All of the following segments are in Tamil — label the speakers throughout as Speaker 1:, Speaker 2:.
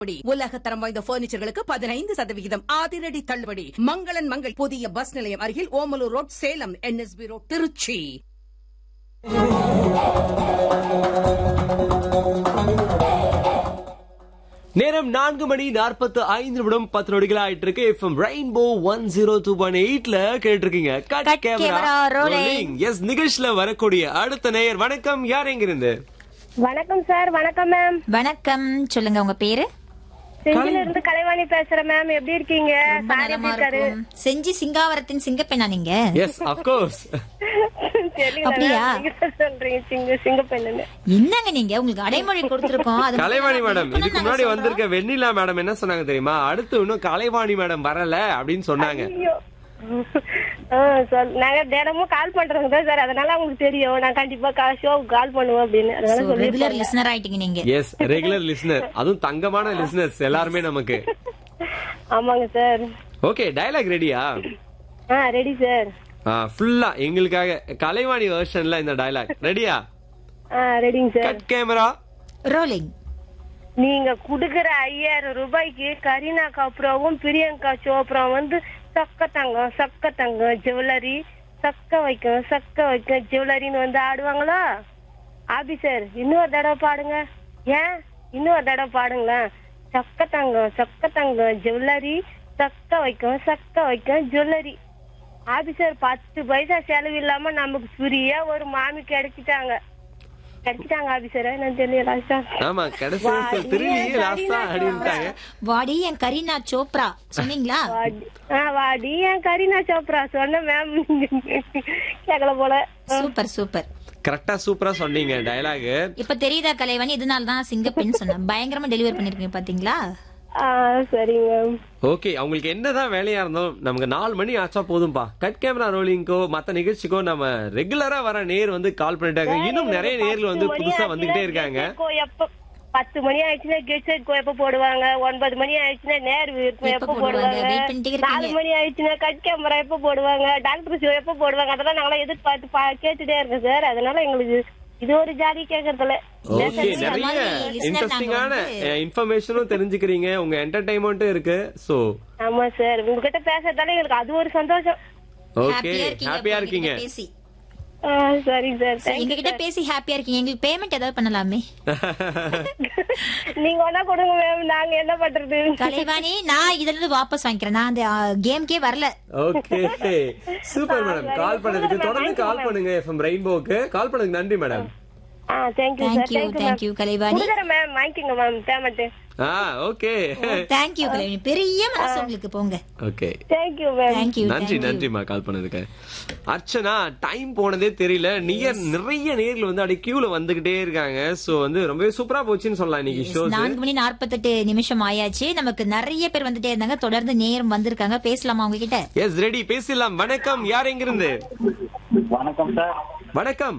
Speaker 1: தள்ளுபடி உலக தரம் வாய்ந்த பர்னிச்சர்களுக்கு பதினைந்து சதவிகிதம் அதிரடி தள்ளுபடி மங்களன் மங்கள் புதிய பஸ் நிலையம் அருகில் Omalur road Salem NSB road Trichy
Speaker 2: நேரம் நான்கு மணி நாற்பத்து ஐந்து நிமிடம் பத்து நொடிகள் ஆயிட்டு இருக்கு FM rainbow one zero two point எயிட்ல கேட்டிருக்கீங்க cut
Speaker 3: Cut camera
Speaker 2: camera
Speaker 3: rolling.
Speaker 2: Rolling yes நிகழ்ச்சியில வரக்கூடிய அடுத்த நேயர் வணக்கம் யார் எங்க இருந்து
Speaker 4: வணக்கம் சார் வணக்கம் மேம்
Speaker 3: வணக்கம் சொல்லுங்க உங்க பேரு
Speaker 4: செஞ்சில இருந்து கலைவாணி பேசுறேன் மேம் எப்படி இருக்கீங்க
Speaker 3: ரொம்ப
Speaker 4: சார்
Speaker 3: நலமா
Speaker 4: எப்படி இருக்காரு
Speaker 3: இருக்கும் செஞ்சி சிங்காவரத்தின் சிங்கப்பெண்ணா நீங்க
Speaker 2: எஸ் அப்கோர்ஸ்
Speaker 4: தெரியல
Speaker 3: அப்படியா?
Speaker 4: ma'am. நீங்க தான் சொல்றீங்க சிங்க சிங்க பெண்ணுன்னு
Speaker 3: என்னங்க நீங்க உங்களுக்கு அடைமொழி கொடுத்திருக்கோம் அது
Speaker 2: கலைவாணி
Speaker 3: மட்டும்
Speaker 2: மேடம்
Speaker 3: தான்
Speaker 2: இதுக்கு
Speaker 3: நாங்க
Speaker 2: முன்னாடி
Speaker 3: சொல்றோம்.
Speaker 2: வந்திருக்க வெண்ணிலா மேடம் என்ன சொன்னாங்க தெரியுமா அடுத்து இன்னும் கலைவாணி மேடம் வரல அப்படின்னு சொன்னாங்க
Speaker 4: ஐயோ ஆ, சொல்- நாங்க தினமும் கால் பண்றோங்க தான் சார் அதனால உங்களுக்கு தெரியும் நான் கண்டிப்பா ஷோவுக்கு கால் பண்ணுவேன் அப்படின்னு அதனால
Speaker 3: So,
Speaker 4: சொல்லி
Speaker 3: ரெகுலர் லிசனர் ஆயிட்டீங்க நீங்க
Speaker 2: எஸ் ரெகுலர் லிசனர் அதுவும் தங்கமான லிசனர்ஸ் எல்லாருமே நமக்கு
Speaker 4: ஆமாங்க சார்
Speaker 2: ஓகே டயலாக் ரெடியா
Speaker 4: ஆ ரெடி சார்
Speaker 2: ஃபுல்லா எங்களுக்காக கலைவாணி வெர்ஷன்ல இந்த டயலாக் ரெடியா
Speaker 4: ஆ ரெடிங்க சார்
Speaker 2: கட் கேமரா
Speaker 3: ரோலிங்
Speaker 4: நீங்க குடுக்கற ஐயாயிரம் ரூபாய்க்கு கரீனா கப்ராவும் பிரியங்கா சோப்ராவும் வந்து சக்க தங்கம் சக்க தங்கம் ஜுவல்லரி சக்க வைக்கும் சக்க வைக்கும் ஜுவல்லரின்னு வந்து ஆடுவாங்களா ஆபீசர் இன்னொரு தடவை பாடுங்க ஏன் இன்னொரு தடவை பாடுங்களேன் சக்க தங்கம் சக்க தங்கம் ஜுவல்லரி சக்க வைக்கும் சக்க வைக்கும் ஜுவல்லரி ஆபீசர் பத்து பைசா செலவு இல்லாம நமக்கு ஃப்ரீயா ஒரு மாமி கிடைச்சிட்டாங்க கிடைச்சிட்டாங்க ஆபீசர் நான் தெரியல லாஸ்டா
Speaker 2: ஆமா கடைசி வருஷம் திரும்பி லாஸ்டா அப்படின்ட்டாங்க
Speaker 3: வாடி என் கரீனா சோப்ரா சொன்னீங்களா
Speaker 4: வாடி ஆ, வாடி என் கரீனா சோப்ரா சொன்ன மேம் கேக்கல போல
Speaker 3: சூப்பர் சூப்பர்
Speaker 2: கரெக்டா சூப்பரா சொன்னீங்க டயலாக்
Speaker 3: இப்ப தெரியுதா கலைவாணி இதனால தான் சிங்கப்பெண் சொன்னேன் பயங்கரமா டெலிவரி பண்ணிருக்கீங்க பாத்தீங்களா
Speaker 4: ஆ சரிங்க மேம்
Speaker 2: ஓகே அவங்களுக்கு என்னதான் வேலையா இருந்தாலும் நமக்கு நாலு மணி ஆச்சா போதும்பா கட் கேமரா ரோலிங்கோ மத்த நிகழ்ச்சிக்கோ நம்ம ரெகுலரா வர நேர் வந்து கால் பண்ணிட்டாங்க இன்னும் நிறைய நேர்கள் வந்து புதுசா வந்துகிட்டே இருக்காங்க
Speaker 4: எப்ப பத்து மணி ஆயிடுச்சுன்னா கெட் செட் கோ எப்ப போடுவாங்க ஒன்பது மணி ஆயிடுச்சுன்னா நேரு இருக்கும்
Speaker 3: எப்ப
Speaker 4: எப்ப
Speaker 3: போடுவாங்க?
Speaker 4: போடுவாங்க
Speaker 3: Wait பண்ணிட்டே இருக்கீங்க.
Speaker 4: நாலு மணி ஆயிடுச்சுன்னா கட் கேமரா எப்ப போடுவாங்க டாக்டர் ஷோ எப்ப போடுவாங்க அதெல்லாம் நாங்களாம் எதிர்பார்த்து பா- கேட்டுட்டே இருக்கோம் சார் அதனால எங்களுக்கு இது ஒரு ஜாலி கேக்குறதுல
Speaker 2: ஓகே
Speaker 3: இந்த
Speaker 2: நிறைய
Speaker 3: மாதிரி listener
Speaker 2: இன்ட்ரெஸ்டிங்கான
Speaker 3: நாங்க
Speaker 2: இன்ஃபர்மேஷனும் தெரிஞ்சுக்கிறீங்க உங்க என்டர்டைன்மெண்ட்டும் இருக்கு சோ
Speaker 4: ஆமா சார் உங்ககிட்ட பேசுறதால எங்களுக்கு அது ஒரு சந்தோஷம்
Speaker 2: ஓகே
Speaker 3: ஹாப்பியா இருக்கீங்க
Speaker 2: ஹாப்பியா
Speaker 3: அப்போ
Speaker 2: இருக்கீங்க
Speaker 3: எங்ககிட்ட பேசி
Speaker 4: ஆ, சரிங்க சார்
Speaker 3: So, எங்க கிட்ட பேசி ஹாப்பியா இருக்கீங்க எங்களுக்கு பேமெண்ட் ஏதாவது பண்ணலாமே
Speaker 4: நீங்க ஒன்னா கொடுங்க மேம் நாங்க என்ன பண்றது
Speaker 3: கலைவாணி நான் இதுல இருந்து வாபஸ் வாங்கிக்கிறேன் நான் அந்த கேம்க்கே வரல
Speaker 2: ஓகே சூப்பர் மேடம் கால் பண்ணதுக்கு தொடர்ந்து கால் பண்ணுங்க எஃப்எம் ரெயின்போக்கு கால் பண்ணதுக்கு நன்றி மேடம்
Speaker 4: ஆ thank you sir
Speaker 3: thank you thank you Kalaivani
Speaker 4: கொடுக்குறேன் மேம் வாங்கிக்கோங்க மேம் பேமெண்ட்
Speaker 2: ஆ ஓகே
Speaker 3: தேங்க்யூ கலைவாணி பெரிய மனசு உங்களுக்கு போங்க
Speaker 2: ஓகே
Speaker 4: தேங்க்யூ மேம்
Speaker 3: தேங்க்யூ
Speaker 2: நன்றி நன்றிமா கால் பண்ணதுக்கு அர்ச்சனா டைம் போனதே தெரியல நியர் நிறைய நேர்ல வந்து அப்படியே கியூல வந்துகிட்டே இருக்காங்க சோ வந்து ரொம்பவே சூப்பரா போச்சுன்னு சொல்லலாம் இன்னைக்கு ஷோஸ்
Speaker 3: நான்கு மணி நாற்பத்தெட்டு நிமிஷம் ஆயாச்சு நமக்கு நிறைய பேர் வந்துட்டே இருந்தாங்க தொடர்ந்து நேரம் வந்திருக்காங்க பேசலாமா உங்ககிட்ட
Speaker 2: எஸ் ரெடி பேசலாம் வணக்கம் யார் எங்க இருந்து
Speaker 5: வணக்கம் சார்
Speaker 2: வணக்கம்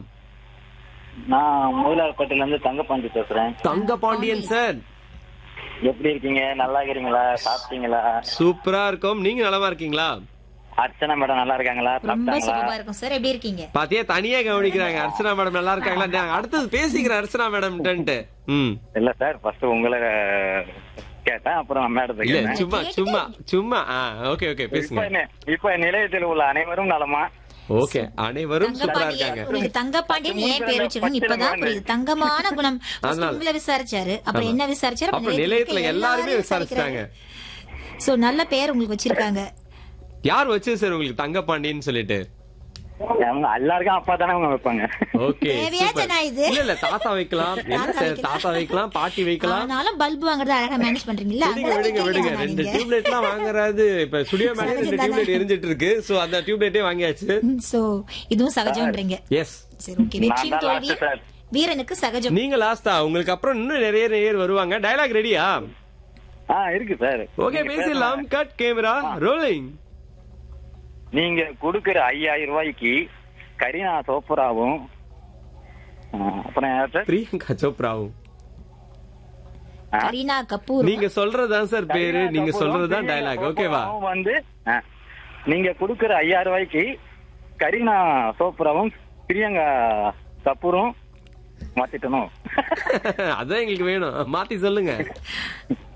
Speaker 5: நான் முதலாளிப்பட்டில இருந்து தங்கப்பாண்டி பேசுறேன்
Speaker 2: தங்க பாண்டியன் சார்
Speaker 5: எப்படி இருக்கீங்க நல்லா இருக்கிறீங்களா சாப்பிட்டீங்களா
Speaker 2: சூப்பரா இருக்கும் நீங்க நலமா இருக்கீங்களா
Speaker 5: அர்ச்சனா மேடம் நல்லா இருக்காங்களா
Speaker 3: ரொம்ப
Speaker 5: சாப்பிட்டாங்களா
Speaker 3: சூப்பரா இருக்கும் சார் எப்படி இருக்கீங்க
Speaker 2: பாத்தியா தனியா கவனிக்கிறாங்க அர்ச்சனா மேடம் நல்லா இருக்காங்களா நான் அடுத்தது பேசிக்கிறேன் அர்ச்சனா மேடம் ம்
Speaker 5: இல்ல சார் ஃபர்ஸ்ட் உங்களை கேட்டேன் அப்புறம் மேடத்தை
Speaker 2: இல்ல
Speaker 5: கேட்டேன்
Speaker 2: சும்மா சும்மா சும்மா ஓகே ஓகே
Speaker 5: இப்ப
Speaker 2: பேசுங்க
Speaker 5: நி- இப்ப நிலையத்தில் உள்ள அனைவரும் நலமா
Speaker 2: ஓகே அனைவரும் சூப்பரா
Speaker 3: தங்கப்பாண்டியன்
Speaker 2: இருக்காங்க
Speaker 3: உங்களுக்கு தங்கப்பாண்டியன் ஏன் பேர் வச்சிருக்கணும் இப்பதான் புரியுது தங்கமான குணம் First
Speaker 2: அதனால.
Speaker 3: உங்களை விசாரிச்சாரு அப்புறம் என்ன விசாரிச்சாரு
Speaker 2: அப்புறம் நிலையத்துல எல்லாருமே விசாரிச்சிட்டாங்க
Speaker 3: சோ நல்ல பேர் உங்களுக்கு வச்சிருக்காங்க
Speaker 2: யார் வச்சு சார் உங்களுக்கு தங்க பாண்டியன்னு சொல்லிட்டு
Speaker 5: அவங்க எல்லாருக்கும் அப்பா தானே அவங்க வைப்பாங்க
Speaker 2: ஓகே
Speaker 3: தேவையாச்சனா இது?
Speaker 2: இல்ல இல்ல தாத்தா வைக்கலாம் என்ன சார் தாத்தா வைக்கலாம் பாட்டி வைக்கலாம்
Speaker 3: ஆனாலும் பல்பு வாங்குறது அழகா மேனேஜ் பண்றீங்களா
Speaker 2: விடுங்க விடுங்க விடுங்க ரெண்டு டியூப்லைட் எல்லாம் வாங்குறது இப்ப ஸ்டுடியோ மேலே ரெண்டு டியூப்லைட் எரிஞ்சிட்டு இருக்கு சோ அந்த டியூப்லைட்டே வாங்கியாச்சு
Speaker 3: சோ இதுவும் சகஜம்ன்றீங்க
Speaker 2: எஸ்
Speaker 3: சரி ஓகே வெற்றியும்
Speaker 5: நான் தான் last
Speaker 3: தோல்வியும்
Speaker 5: sir.
Speaker 3: வீரனுக்கு சகஜம்
Speaker 2: நீங்க லாஸ்டா உங்களுக்கு அப்புறம் இன்னும் நிறைய நேயர் வருவாங்க டயலாக் ரெடியா
Speaker 5: ஆ இருக்கு சார்
Speaker 2: ஓகே பேசிடலாம் கட் கேமரா ரோலிங்
Speaker 5: நீங்க கொடுக்கிற ஐயாயிரம் ரூபாய்க்கு கரீனா சோப்ராவும் ஆ, அப்புறம் யார் சார்
Speaker 2: பிரியங்கா சோப்ராவும்
Speaker 3: கரீனா கபூர்
Speaker 2: நீங்க சொல்றதுதான் சார் பேரு
Speaker 5: கரீனா
Speaker 2: நீங்க
Speaker 5: கபூரும்
Speaker 2: சொல்றதுதான்
Speaker 5: பிரியங்கா
Speaker 2: டயலாக் ஓகேவா
Speaker 5: சோப்ராவும் வந்து ஆ, நீங்க கொடுக்கிற ஐயாயிரம் ரூபாய்க்கு கரீனா சோப்ராவும் பிரியங்கா கபூரும் மாத்திட்டணும்
Speaker 2: அதான் எங்களுக்கு வேணும் மாத்தி சொல்லுங்க